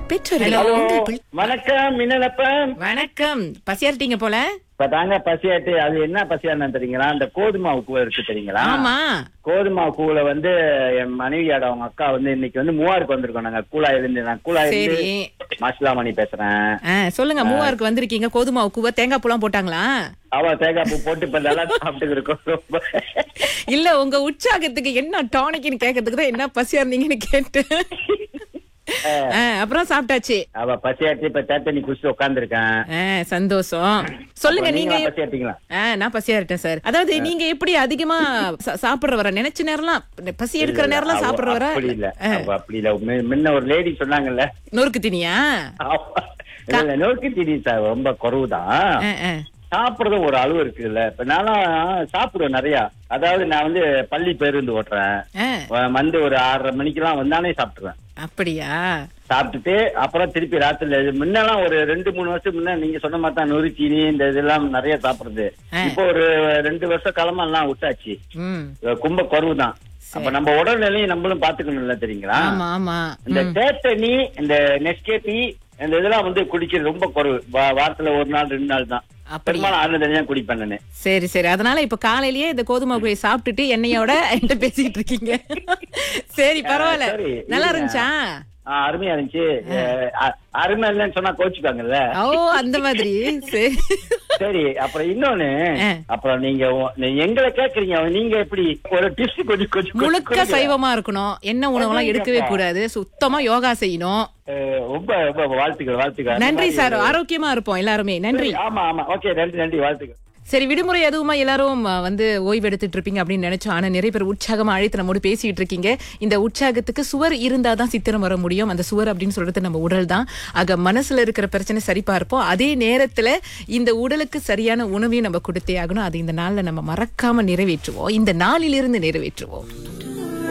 பெற்றோர்கள் உங்கள் பிள்ளை- வணக்கம் மின்னலப்பன் வணக்கம் பசியாரிட்டீங்க போல இப்ப தாங்க பசியாட்டு அது என்ன பசியான்னு தெரியுங்களா அந்த கோதுமாவு கூவ இருக்கு தெரியுங்களா ஆமா கோதுமாவு கூல வந்து என் மனைவியோட அவங்க அக்கா வந்து இன்னைக்கு வந்து மூவாருக்கு வந்திருக்கோம் நாங்க கூலாயில இருந்து நான் கூலாயில இருந்து சரி மாசிலாமணி பேசுறேன் ஆ, சொல்லுங்க மூவாருக்கு வந்திருக்கீங்க கோதுமை உக்குவ தேங்காய் பூலாம் போட்டாங்களா அவ தேங்காய் பூ போட்டு இப்ப நல்லா சாப்பிட்டு இருக்கோம் ரொம்ப இல்ல உங்க உற்சாகத்துக்கு என்ன டானிக்னு கேட்கறதுக்கு தான் என்ன பசியா இருந்தீங்கன்னு கேட்டு ஆ, அப்புறம் சாப்பிட்டாச்சு அவ பசியாட்டு இப்ப தேத்தனி குடிச்சு உட்காந்துருக்கேன் ஆ, சந்தோஷம் சொல்லுங்க நீங்க பசியாட்டீங்களா ஆ, நான் பசியா இருக்கேன் சார் அதாவது நீங்க எப்படி அதிகமா சா- சாப்பிடுற வர நினைச்ச நேரம்லாம் பசி எடுக்கிற நேரம்லாம் சாப்பிடுற வர அப்படி இல்ல அவ அப்படி இல்ல மு- முன்ன ஒரு லேடி சொன்னாங்கல்ல நொறுக்கு தினியா ஆமா. இல்ல, இல்ல, நோக்கி தீனி சார் ரொம்ப குறவுதான் ஆ, ஆ. சாப்பிடுறது ஒரு அளவு இருக்குல்ல இப்ப நானும் சாப்பிடுவேன் நிறைய அதாவது நான் வந்து பள்ளி பேருந்து ஓட்டுறேன் ஆ, வ- வந்து ஒரு ஆறரை மணிக்கெல்லாம் வந்தானே சாப்பிட்டுருவேன் அப்படியா சாப்பிட்டுட்டு அப்புறம் திருப்பி ராத்திரில முன்னெல்லாம் ஒரு ரெண்டு மூணு வருஷம் முன்ன நீங்க சொன்ன மாதிரி தான் நொறுச்சீனி இந்த இதெல்லாம் நிறைய சாப்பிடுறது ஆ. இப்போ ஒரு ரெண்டு வருஷ காலமா எல்லாம் விட்டாச்சு ம் கும்ப குறவு தான் அப்ப நம்ம உடல்நிலையும் நம்மளும் பாத்துக்கணும்ல தெரியுங்களா ஆமா ஆமா இந்த தேத்தனி இந்த நெஸ்கேபி இந்த இதெல்லாம் வந்து குடிக்கிறது ரொம்ப குறைவு வா- வாரத்துல ஒரு நாள் ரெண்டு நாள் தான் அப்படியா பெரும்பாலும் ஆறு தனியா குடிப்பேன் நானு சரி சரி அதனால இப்ப காலையிலேயே இந்த கோதுமை குழியை சாப்பிட்டுட்டு எண்ணெயோட என்கிட்ட பேசிட்டு இருக்கீங்க சரி பரவாயில்ல சரி, நல்லா இல்ல. இருந்துச்சா ஆ, அருமையா இருந்துச்சு அஹ், அ- அருமை இல்லைன்னு சொன்னா கோச்சுக்காங்கல்ல ஓ அந்த மாதிரி சரி சரி அப்புறம் இன்னொன்னு ஆ. அப்புறம் நீங்க உ- நீ- எங்களை கேக்குறீங்க நீங்க எப்படி ஒரு டிப்ஸ் கொஞ்சம் கொஞ்சம் முழுக்க கொடுங்க. சைவமா இருக்கணும் எண்ணெய் உணவெல்லாம் எடுக்கவே கூடாது சுத்தமா யோகா செய்யணும் அஹ், ரொம்ப ரொம்ப வாழ்த்துக்கள் வாழ்த்துக்கள் அந்த நன்றி மாதிரி- சார் ஆரோக்கியமா இருப்போம் எல்லாருமே நன்றி ஆமா ஆமா ஓகே நன்றி நன்றி வாழ்த்துக்கள் சரி விடுமுறை அதுவுமா எல்லாரும் அஹ், வந்து ஓய்வு எடுத்துட்டு இருப்பீங்க அப்படின்னு நினைச்சோம் ஆனா நிறைய பேர் உற்சாகமா அழைத்து நம்மோடு பேசிட்டு இருக்கீங்க இந்த உற்சாகத்துக்கு சுவர் இருந்தாதான் சித்திரம் வர முடியும் அந்த சுவர் அப்படின்னு சொல்றது நம்ம உடல் தான் ஆக மனசுல இருக்கிற பிரச்சனை சரி பார்ப்போம் அதே நேரத்துல இந்த உடலுக்கு சரியான உணவையும் நம்ம கொடுத்தே ஆகணும் அது இந்த நாள்ல நம்ம மறக்காம நிறைவேற்றுவோம் இந்த நாளிலிருந்து நிறைவேற்றுவோம்